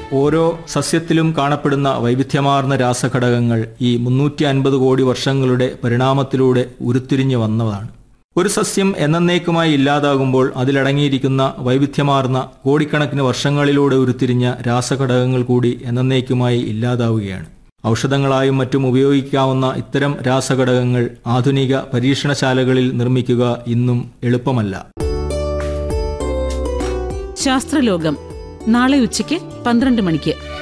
ഓരോ സസ്യത്തിലും കാണപ്പെടുന്ന വൈവിധ്യമാർന്ന രാസഘടകങ്ങൾ ഈ മുന്നൂറ്റി അൻപത് കോടി വർഷങ്ങളുടെ പരിണാമത്തിലൂടെ ഉരുത്തിരിഞ്ഞു വന്നതാണ് ഒരു സസ്യം എന്നേക്കുമായി ഇല്ലാതാകുമ്പോൾ അതിലടങ്ങിയിരിക്കുന്ന വൈവിധ്യമാർന്ന കോടിക്കണക്കിന് വർഷങ്ങളിലൂടെ ഉരുത്തിരിഞ്ഞ രാസഘടകങ്ങൾ കൂടി എന്നേക്കുമായി ഇല്ലാതാവുകയാണ് ഔഷധങ്ങളായും മറ്റും ഉപയോഗിക്കാവുന്ന ഇത്തരം രാസഘടകങ്ങൾ ആധുനിക പരീക്ഷണശാലകളിൽ നിർമ്മിക്കുക ഇന്നും എളുപ്പമല്ല ശാസ്ത്രലോകം നാളെ ഉച്ചയ്ക്ക് പന്ത്രണ്ട് മണിക്ക്